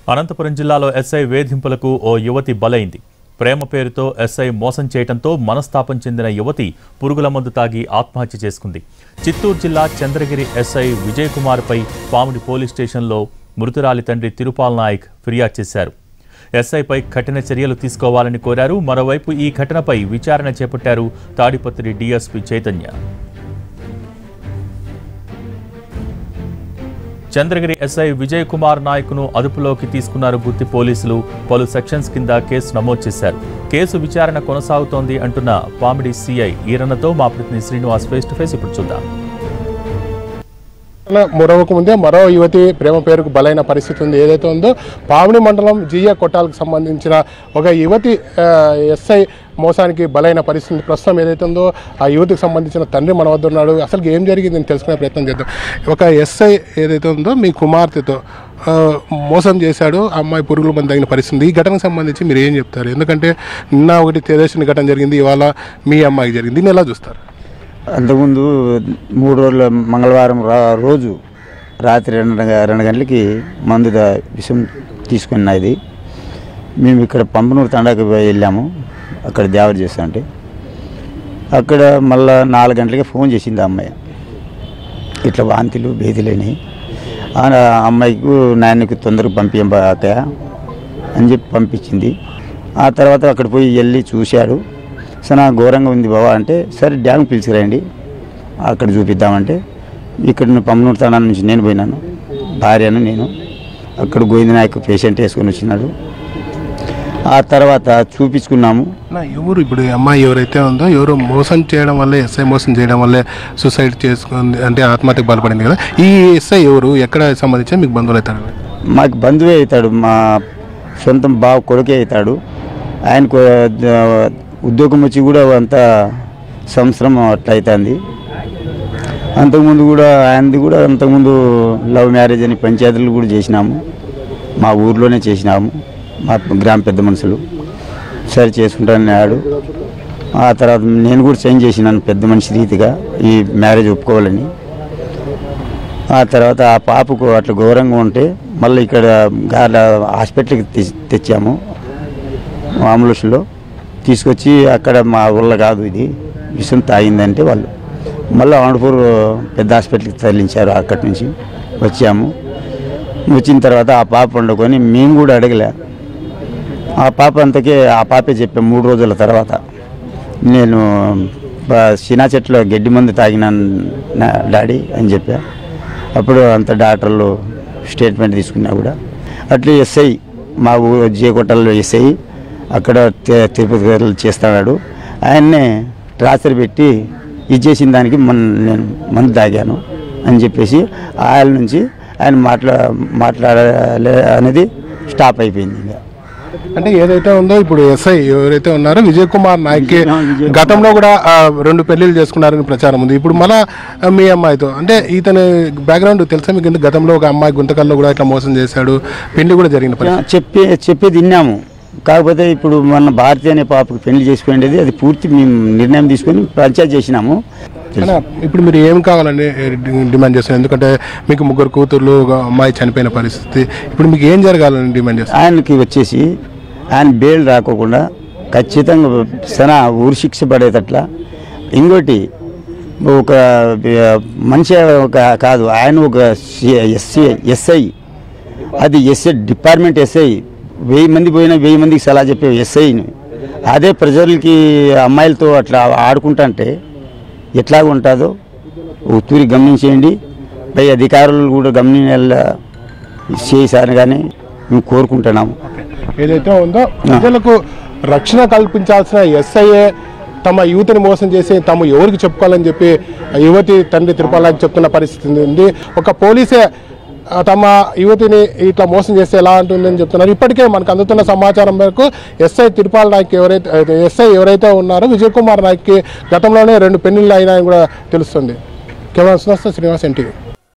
అనంతపురం జిల్లాలో ఎస్ఐ వేధింపులకు ఓ యువతి బలైంది ప్రేమ పేరుతో ఎస్ఐ మోసం చేయడంతో మనస్తాపం చెందిన యువతి పురుగుల మందు తాగి ఆత్మహత్య చేసుకుంది చిత్తూరు జిల్లా చంద్రగిరి ఎస్ఐ విజయ్ కుమార్పై పాముడి పోలీస్ స్టేషన్లో మృతురాలి తండ్రి తిరుపాల్ నాయక్ ఫిర్యాదు చేశారు ఎస్ఐపై కఠిన చర్యలు తీసుకోవాలని కోరారు మరోవైపు ఈ ఘటనపై విచారణ చేపట్టారు తాడిపత్రి డీఎస్పీ చైతన్య చంద్రగిరి ఎస్ఐ విజయ్ కుమార్ నాయక్ను అదుపులోకి తీసుకున్నారు గుత్తి పోలీసులు పలు సెక్షన్స్ కింద కేసు నమోదు చేశారు కేసు విచారణ కొనసాగుతోంది అంటున్న పామిడి సిఐ ఈరన్నతో మా ప్రతినిధి శ్రీనివాస్ ఫేస్ టు ఫేస్ ఇప్పుడు చూద్దాం మొరవకు ముందే మరో యువతి ప్రేమ పేరుకు బలైన పరిస్థితి ఉంది ఏదైతే ఉందో పావని మండలం జియ కొట్టాలకు సంబంధించిన ఒక యువతి ఆ, ఎస్ఐ మోసానికి బలైన పరిస్థితి ప్రస్తుతం ఏదైతే ఉందో ఆ యువతికి సంబంధించిన తండ్రి మన వద్ద ఉన్నాడు అసలు ఏం జరిగిందని తెలుసుకునే ప్రయత్నం చేద్దాం ఒక ఎస్ఐ ఏదైతే ఉందో మీ కుమార్తెతో ఆ, మోసం చేశాడు ఆ అమ్మాయి పురుగుల మంది తగిన పరిస్థితి ఈ ఘటనకు సంబంధించి మీరు ఏం చెప్తారు ఎందుకంటే నిన్న ఒకటి తెలిసిన ఘటన జరిగింది ఇవాళ మీ అమ్మాయికి జరిగింది దీన్ని ఎలా చూస్తారు అంతకుముందు మూడు రోజుల మంగళవారం రా- రోజు రాత్రి రెండు గ- రెండు గంటలకి మందు దా- విషం తీసుకున్న ఇది మేము ఇక్కడ పంపనూరు తండాకి పోయి వెళ్ళాము అక్కడ దేవర చేస్తుంటే అక్కడ మళ్ళా నాలుగు గంటలకి ఫోన్ చేసింది ఆ అమ్మాయి ఇట్లా వాంతులు భేదిలేని ఆ అమ్మాయికి నాయనకి తొందరగా పంపించం అక్కయ్య అని చెప్పి పంపించింది ఆ తర్వాత అక్కడ పోయి వెళ్ళి చూశాడు సరే నాకు ఘోరంగా ఉంది బావా అంటే సరే డ్యామ్ పిలిచిరండి అక్కడ చూపిద్దామంటే ఇక్కడ నువ్వు పమ్మనూరు తండా నుంచి నేను పోయినాను భార్యను నేను అక్కడ గోవింద నాయక్ పేషెంట్ వేసుకొని వచ్చినాడు ఆ తర్వాత చూపించుకున్నాము నా ఎవరు ఇప్పుడు ఈ అమ్మాయి ఎవరైతే ఉందో ఎవరు మోసం చేయడం వల్లే ఎస్ఐ మోసం చేయడం వల్లే సూసైడ్ చేసుకుంది అంటే ఆత్మహత్యకు బలపడింది కదా ఈ ఎస్ఐ ఎవరు ఎక్కడ సంబంధించి మీకు బంధువులు అవుతారు మాకు బంధువే అవుతాడు మా సొంతం బావ కొడుకే అవుతాడు ఆయనకు ఆ, ఉద్యోగం వచ్చి కూడా అంత సంవత్సరం అట్లా అవుతుంది అంతకుముందు కూడా ఆయనది కూడా అంతకుముందు లవ్ మ్యారేజ్ అని పంచాయతీలు కూడా చేసినాము మా ఊర్లోనే చేసినాము మా గ్రామ పెద్ద మనుషులు సరి చేసుకుంటానన్నాడు ఆ తర్వాత నేను కూడా చేంజ్ చేసినాను పెద్ద మనిషి రీతిగా ఈ మ్యారేజ్ ఒప్పుకోవాలని ఆ తర్వాత ఆ పాపకు అట్లా ఘోరంగా ఉంటే మళ్ళీ ఇక్కడ గార్ల హాస్పిటల్కి తె- తెచ్చాము ఆంబులెన్స్లో తీసుకొచ్చి అక్కడ మా ఊళ్ళో కాదు ఇది విషం తాగిందంటే వాళ్ళు మళ్ళీ అనంతపూర్ పెద్ద హాస్పిటల్కి తరలించారు అక్కడి నుంచి వచ్చాము వచ్చిన తర్వాత ఆ పాప వండుకొని మేము కూడా అడగలే ఆ పాప అంతకే ఆ పాపే చెప్పాం మూడు రోజుల తర్వాత నేను బ- చినా చెట్లో గడ్డి మందు తాగినాను నా డాడీ అని చెప్పా అప్పుడు అంత డాక్టర్లు స్టేట్మెంట్ తీసుకున్నా కూడా అట్లే ఎస్ఐ మా ఊరు జేకొట్టల్లో ఎస్ఐ అక్కడ తి- తిరుపతి గారు చేస్తున్నాడు ఆయన్నే ట్రాచర్ పెట్టి ఇచ్చేసిన దానికి మన నేను మందు తాగాను అని చెప్పేసి ఆయన నుంచి ఆయన మాట్లా మాట్లాడలే అనేది స్టాప్ అయిపోయింది ఇంకా అంటే ఏదైతే ఉందో ఇప్పుడు ఎస్ఐ ఎవరైతే ఉన్నారో విజయ్ కుమార్ నాయక్ గతంలో కూడా ఆ, రెండు పెళ్లిళ్ళు చేసుకున్నారని ప్రచారం ఉంది ఇప్పుడు మళ్ళా ఆ, మీ అమ్మాయితో అంటే ఇతని బ్యాక్గ్రౌండ్ తెలుసా మీకు ఎందుకు గతంలో ఒక అమ్మాయి గుంతకల్లో కూడా ఇట్లా మోసం చేశాడు పెళ్లి కూడా జరిగిన పరిస్థితి చెప్పి చెప్పి తిన్నాము కాకపోతే ఇప్పుడు మన భారతి అనే పాపకు పెళ్లి చేసుకోండి అది పూర్తి మేము నిర్ణయం తీసుకొని పంచాయతీ చేసినాము అన్నా, ఇప్పుడు మీరు ఏం కావాలని డిమాండ్ చేస్తున్నారు ఎందుకంటే మీకు ముగ్గురు కూతుర్లు ఒక అమ్మాయి చనిపోయిన పరిస్థితి ఇప్పుడు మీకు ఏం జరగాలని డిమాండ్ చేస్తారు ఆయనకి వచ్చేసి ఆయన బెయిల్ రాకోకుండా ఖచ్చితంగా సన ఊరి శిక్ష పడేటట్ల ఇంకోటి ఒక ఆ, మనిషి ఒక కాదు ఆయన ఒక ఎస్సీ ఎస్ఐ అది ఎస్ఐ డిపార్ట్మెంట్ ఎస్ఐ వెయ్యి మంది పోయినా వెయ్యి మందికి సలహా చెప్పే ఎస్ఐని అదే ప్రజలకి అమ్మాయిలతో అట్లా ఆడుకుంటుంటే ఎట్లాగ ఉంటుందో తూరి గమనించేయండి పై అధికారులు కూడా గమనించాల చేశారు కానీ మేము కోరుకుంటున్నాము ఏదైతే ఉందో ప్రజలకు రక్షణ కల్పించాల్సిన ఎస్ఐఏ తమ యువతిని మోసం చేసి తాము ఎవరికి చెప్పుకోవాలని చెప్పి ఆ యువతి తండ్రి తిరుపతికి చెప్తున్న పరిస్థితి ఉంది ఒక పోలీసే ఆ, తమ యువతిని ఇట్లా మోసం చేస్తే ఎలా ఉంటుందని చెప్తున్నారు ఇప్పటికే మనకు అందుతున్న సమాచారం మేరకు ఎస్ఐ తిరుపాల నాయక్ ఎవరైతే ఎస్ఐ ఎవరైతే ఉన్నారో విజయ్ కుమార్ నాయక్కి గతంలోనే రెండు పెళ్లిళ్ళు అయినాయని కూడా తెలుస్తుంది కేవలం శ్రీనివాస్ ఎన్టీవీ